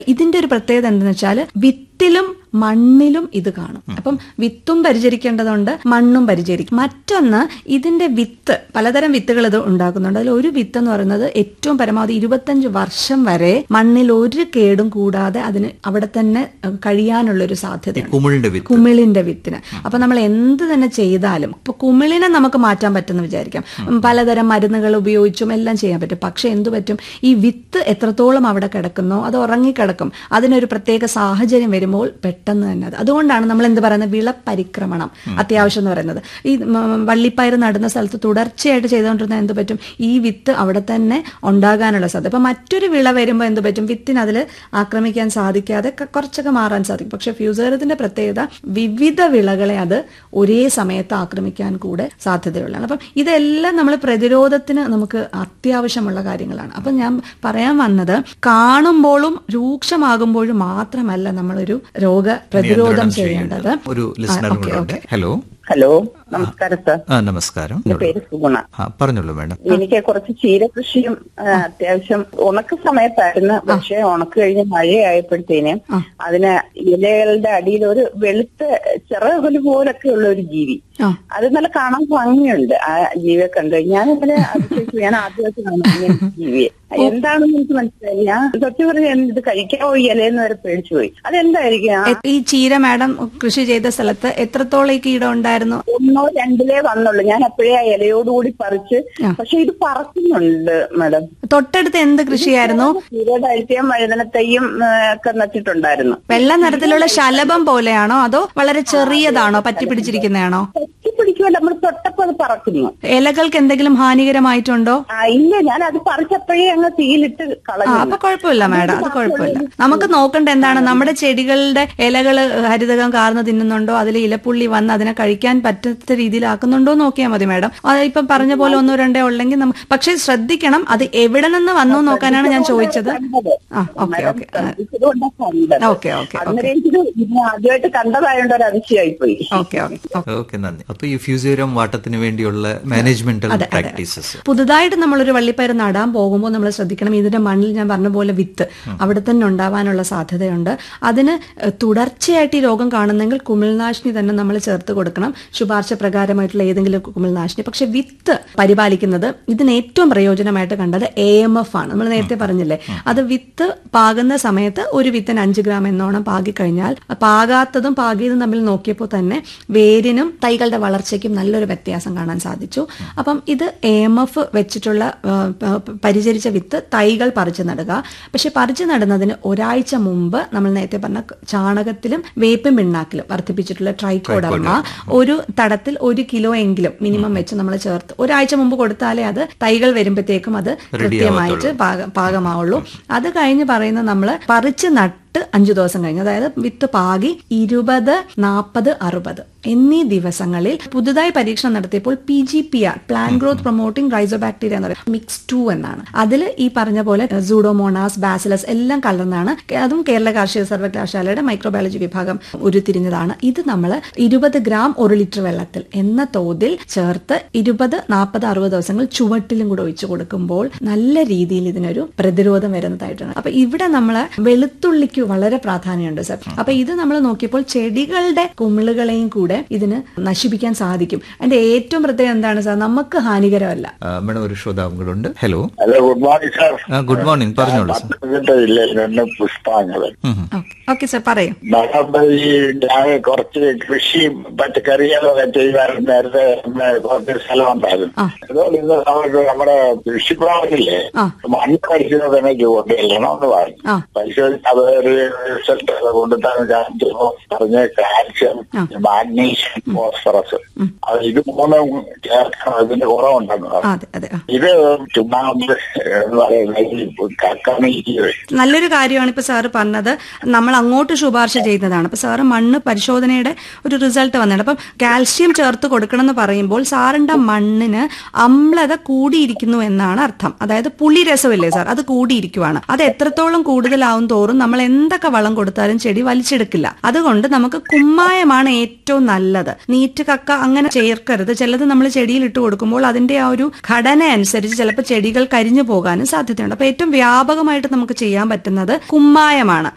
ഇതിന്റെ ഒരു പ്രത്യേകത എന്താണെന്ന് വെച്ചാൽ വിത്തിലും മണ്ണിലും ഇത് കാണും അപ്പം വിത്തും പരിചരിക്കേണ്ടതുണ്ട് മണ്ണും പരിചരിക്കും മറ്റൊന്ന് ഇതിന്റെ വിത്ത് പലതരം വിത്തുകൾ ഇത് ഉണ്ടാക്കുന്നുണ്ട് അതിൽ ഒരു വിത്ത് എന്ന് പറയുന്നത് ഏറ്റവും പരമാവധി ഇരുപത്തഞ്ച് വർഷം വരെ മണ്ണിൽ ഒരു കേടും കൂടാതെ അതിന് അവിടെ തന്നെ അഹ്, കഴിയാനുള്ള ഒരു സാധ്യതയുണ്ട് കുമിളിന്റെ വിത്ത് കുമിളിന്റെ വിത്തിന് അപ്പൊ നമ്മൾ എന്ത് തന്നെ ചെയ്താലും ഇപ്പൊ കുമിളിനെ നമുക്ക് മാറ്റാൻ പറ്റുമെന്ന് വിചാരിക്കാം ഉം, പലതരം മരുന്നുകൾ ഉപയോഗിച്ചും എല്ലാം ചെയ്യാൻ പറ്റും പക്ഷെ എന്തു പറ്റും ഈ വിത്ത് എത്രത്തോളം അവിടെ കിടക്കുന്നോ അത് ഉറങ്ങിക്കിടക്കും അതിനൊരു പ്രത്യേക സാഹചര്യം വരുമ്പോൾ പെട്ടെന്ന് തന്നെ അത് അതുകൊണ്ടാണ് നമ്മൾ എന്ത് പറയുന്നത് വിളപരിക്രമണം അത്യാവശ്യം എന്ന് പറയുന്നത് ഈ ഉം, വള്ളിപ്പയർ നടുന്ന സ്ഥലത്ത് തുടർച്ചയായിട്ട് ചെയ്തുകൊണ്ടിരുന്ന എന്ത് പറ്റും ഈ വിത്ത് അവിടെ തന്നെ ഉണ്ടാകാനുള്ള സാധ്യത ഇപ്പൊ മറ്റൊരു വിള വരുമ്പോൾ എന്ത് പറ്റും വിത്തിന് അതിൽ ആക്രമിക്കാൻ സാധിക്കാതെ ക- കുറച്ചൊക്കെ മാറാൻ സാധിക്കും പക്ഷെ ഫ്യൂസേറത്തിന്റെ പ്രത്യേകത വിവിധ വിളകളെ അത് ഒരേ സമയത്ത് ആക്രമിക്കാൻ കൂടെ സാധ്യതയുള്ളതാണ് അപ്പം ഇതെല്ലാം നമ്മൾ പ്രതിരോധത്തിന് നമുക്ക് അത്യാവശ്യമുള്ള കാര്യങ്ങളാണ് അപ്പം ഞാൻ പറയാൻ വന്നത് കാണുമ്പോഴും രൂക്ഷമാകുമ്പോഴും മാത്രമല്ല നമ്മളൊരു രോഗ പ്രതിരോധം നിയന്ത്രണം ചെയ്യേണ്ടത് ഒരു ലിസണറും കൂടെ ഉണ്ട് ഹലോ ഹലോ നമസ്കാരം സാർ ആ നമസ്കാരം എന്റെ പേര് സുഗുണ ആ പറഞ്ഞോളൂ മാഡം എനിക്ക് കുറച്ച് ചീരകൃഷിയും ആ, അത്യാവശ്യം ഉണക്ക സമയത്തായിരുന്നു പക്ഷെ ഉണക്ക് കഴിഞ്ഞ് മഴയായപ്പോഴത്തേന് അതിന് ഇലകളുടെ അടിയിൽ ഒരു വെളുത്ത ചിറകുല് പോലൊക്കെ ഉള്ള ഒരു ജീവി ആ അത് നല്ല കാണാൻ ഭംഗിയുണ്ട് ആ ജീവിയെ കണ്ട് ഞാൻ ഇങ്ങനെ അതിശയിച്ചു ഞാൻ ആദ്യമായിട്ട് കാണുന്നു ഇങ്ങനെ ഒരു ജീവിയെ എന്താണെന്ന് എനിക്ക് മനസ്സിലായി ഞാൻ സത്യം പറഞ്ഞ ഇത് കഴിക്കാവോ ഈ ഇലയെന്ന് വരെ പേടിച്ചു പോയി അതെന്തായിരിക്കും ആ, എ- ഈ ചീര മാഡം കൃഷി ചെയ്ത സ്ഥലത്ത് എത്രത്തോളം ഈ കീടം ഉണ്ടായിരുന്നു ഒന്നോ രണ്ടിലേ വന്നുള്ളൂ ഞാൻ അപ്പോഴേ ആ ഇലയോടുകൂടി പറിച്ച് പക്ഷെ ഇത് പറക്കുന്നുണ്ട് മാഡം തൊട്ടടുത്ത് എന്ത് കൃഷിയായിരുന്നു ചീരയുടെ അഴിച്ചയും വഴുതനത്തയ്യും ആ, ഒക്കെ നട്ടിട്ടുണ്ടായിരുന്നു വെള്ള നിറത്തിലുള്ള ശലഭം പോലെയാണോ അതോ വളരെ ചെറിയതാണോ പറ്റി പിടിച്ചിരിക്കുന്നതാണോ പറ്റി പിടിക്കുമല്ല നമ്മൾ തൊട്ടപ്പോ അത് പറക്കുന്നു ഇലകൾക്ക് എന്തെങ്കിലും ഹാനികരമായിട്ടുണ്ടോ ആ ഇല്ല ഞാൻ അത് പറിച്ചപ്പോഴേ അങ്ങ് തീയിലിട്ട് ആ കളഞ്ഞു അപ്പൊ കുഴപ്പമില്ല മാഡം അത് കുഴപ്പമില്ല നമുക്ക് നോക്കേണ്ട എന്താണ് നമ്മുടെ ചെടികളുടെ ഇലകള് ഹരിതകം കാർന്ന് തിന്നുന്നുണ്ടോ അതിൽ ഇലപ്പുള്ളി വന്ന് അതിനെ കഴിക്കാൻ പറ്റാത്ത രീതിയിലാക്കുന്നുണ്ടോ നോക്കിയാൽ മതി മാഡം അത് ഇപ്പം പറഞ്ഞ പോലെ ഒന്നോ രണ്ടോ ഉള്ളെങ്കിൽ നമ്മ പക്ഷെ ശ്രദ്ധിക്കണം അത് എവിടെ നിന്ന് വന്നു നോക്കാനാണ് ഞാൻ ചോദിച്ചത് ആ ഓക്കെ ഓക്കെ ഇതുകൊണ്ടാ കണ്ടത് ഓക്കെ ഓക്കെ അന്നേരം എനിക്കിത് ഇത് ആദ്യമായിട്ട് കണ്ടതായോണ്ട് ഒരു അതിശയായി പോയി ഓക്കെ ഓക്കെ ഓക്കെ നന്ദി അപ്പൊ ഈ ഫ്യൂസേറിയം വാട്ടത്തിന് വേണ്ടിയുള്ള മാനേജ്മെന്റൽ പ്രാക്ടീസസ് പുതുതായിട്ട് നമ്മളൊരു വള്ളിപ്പയർ നടാൻ പോകുമ്പോൾ നമ്മൾ ശ്രദ്ധിക്കണം ഇതിന്റെ മണ്ണിൽ ഞാൻ പറഞ്ഞ പോലെ വിത്ത് അവിടെ തന്നെ ഉണ്ടാവാനുള്ള സാധ്യതയുണ്ട് അതിന് ഏഹ്, തുടർച്ചയായിട്ട് ഈ രോഗം കാണുന്നെങ്കിൽ കുമിൾനാശിനി തന്നെ നമ്മൾ ചേർത്ത് കൊടുക്കണം ശുപാർശ പ്രകാരമായിട്ടുള്ള ഏതെങ്കിലും കുമിൾനാശിനി പക്ഷെ വിത്ത് പരിപാലിക്കുന്നത് ഇതിന് ഏറ്റവും പ്രയോജനമായിട്ട് കണ്ടത് എ എം എഫ് ആണ് നമ്മൾ നേരത്തെ പറഞ്ഞില്ലേ അത് വിത്ത് പാകുന്ന സമയത്ത് ഒരു വിത്തിന് അഞ്ച് ഗ്രാം എന്നോണം പാകിക്കഴിഞ്ഞാൽ പാകാത്തതും പാകിയതും തമ്മിൽ നോക്കിയപ്പോൾ തന്നെ വേരിനും തൈകളുടെ വളർച്ചയ്ക്കും നല്ലൊരു വ്യത്യാസം കാണാൻ സാധിച്ചു അപ്പം ഇത് എ എം എഫ് വെച്ചിട്ടുള്ള ആ, പ- പരിചരിച്ച വിത്ത് തൈകൾ പറിച്ചു നടുക പക്ഷെ പറിച്ചു നടുന്നതിന് ഒരാഴ്ച മുമ്പ് നമ്മൾ നേരത്തെ പറഞ്ഞ ചാണകത്തിലും വേപ്പും പിണ്ണാക്കിലും വർദ്ധിപ്പിച്ചിട്ടുള്ള ട്രൈക്കോഡർമ ഒരു തടത്തിൽ ഒരു കിലോ എങ്കിലും മിനിമം വെച്ച് നമ്മൾ ചേർത്ത് ഒരാഴ്ച മുമ്പ് കൊടുത്താലേ അത് തൈകൾ വരുമ്പോഴത്തേക്കും അത് കൃത്യമായിട്ട് പാക പാകമാവുള്ളൂ അത് കഴിഞ്ഞ് പറയുന്നത് നമ്മൾ പറിച്ച് നട്ട് അഞ്ചു ദിവസം കഴിഞ്ഞ് അതായത് വിത്ത് പാകി ഇരുപത് നാൽപ്പത് അറുപത് എന്നീ ദിവസങ്ങളിൽ പുതുതായി പരീക്ഷണം നടത്തിയപ്പോൾ P G P R plant growth promoting rhizobacteria എന്ന് പറയുന്നത് മിക്സ് ടു എന്നാണ് അതിൽ ഈ പറഞ്ഞ പോലെ സൂഡോമോണാസ് ബാസിലസ് എല്ലാം കലർന്നാണ് അതും കേരള കാർഷിക സർവകലാശാലയുടെ മൈക്രോബയോളജി വിഭാഗം ഉരുത്തിരിഞ്ഞതാണ് ഇത് നമ്മൾ ഇരുപത് ഗ്രാം ഒരു ലിറ്റർ വെള്ളത്തിൽ എന്ന തോതിൽ ചേർത്ത് ഇരുപത് നാൽപ്പത് അറുപത് ദിവസങ്ങൾ ചുവട്ടിലും കൂടെ ഒഴിച്ചു കൊടുക്കുമ്പോൾ നല്ല രീതിയിൽ ഇതിനൊരു പ്രതിരോധം വരുന്നതായിട്ടാണ് അപ്പൊ ഇവിടെ നമ്മൾ വെളുത്തുള്ളിക്ക് വളരെ പ്രാധാന്യമുണ്ട് സർ അപ്പൊ ഇത് നമ്മൾ നോക്കിയപ്പോൾ ചെടികളുടെ കുമിളുകളെയും കൂടെ ഇതിന് നശിപ്പിക്കാൻ സാധിക്കും അതിന്റെ ഏറ്റവും പ്രത്യേകത എന്താണ് സാർ നമുക്ക് ഹാനികരമല്ല മാഡം ഒരു ശ്രോതാവും കൂടെ ഉണ്ട് hello hello good morning sir good morning പറഞ്ഞോളൂ സർ പത്തനംതിട്ട ജില്ലയിൽ നിന്ന് പുഷ്പാങ്കതൻ ഓക്കെ സാർ പറയൂ മാഡം ഈ ഞാൻ കുറച്ച് കൃഷിയും പച്ചക്കറികളൊക്കെ ചെയ്യാൻ നേരത്തെ കുറച്ച് സ്ഥലം ഉണ്ടായിരുന്നു അതുകൊണ്ട് ഇന്ന് നമുക്ക് നമ്മുടെ കൃഷിഭവനില്ലേ ആ. മണ്ണ് പരിശോധന കൊണ്ടുവരണം എന്ന് പറഞ്ഞു ആ. പരിശോധന അത് ഒരു റിസൾട്ട് കൊണ്ടുത്താൻ കാണിച്ചപ്പോ പറഞ്ഞ കാൽഷ്യം മാഗ്നീഷ്യം ഫോസ്ഫറസ് അത് ഇത് മൂന്നും ചേർക്കണം ഇതിന്റെ കുറവുണ്ടെന്ന് ആ, പറഞ്ഞു അതെ അതെ ആ. ഇത് ചുമ്മാ ഒന്ന് എന്ന് പറയുന്നത് കക്കണിക്കുക നല്ലൊരു കാര്യമാണ് ഇപ്പൊ സാറ് പറഞ്ഞത് നമ്മൾ അങ്ങോട്ട് ശുപാർശ ചെയ്യുന്നതാണ് അപ്പൊ സാറ് മണ്ണ് പരിശോധനയുടെ ഒരു റിസൾട്ട് വന്നിട്ടുണ്ട് അപ്പം കാൽഷ്യം ചേർത്ത് കൊടുക്കണം എന്ന് പറയുമ്പോൾ സാറിന്റെ മണ്ണിന് അമ്ലത കൂടിയിരിക്കുന്നു എന്നാണ് അർത്ഥം അതായത് പുളി രസമില്ലേ സാർ അത് കൂടിയിരിക്കുവാണ് അത് എത്രത്തോളം കൂടുതലാവും തോറും നമ്മൾ എന്തൊക്കെ വളം കൊടുത്താലും ചെടി വലിച്ചെടുക്കില്ല അതുകൊണ്ട് നമുക്ക് കുമ്മായമാണ് ഏറ്റവും നല്ലത് നീറ്റ് കക്ക അങ്ങനെ ചേർക്കരുത് ചിലത് നമ്മൾ ചെടിയിൽ ഇട്ട് കൊടുക്കുമ്പോൾ അതിന്റെ ആ ഒരു ഘടന അനുസരിച്ച് ചിലപ്പോൾ ചെടികൾ കരിഞ്ഞു പോകാനും സാധ്യതയുണ്ട് അപ്പൊ ഏറ്റവും വ്യാപകമായിട്ട് നമുക്ക് ചെയ്യാൻ പറ്റുന്നത് കുമ്മായമാണ്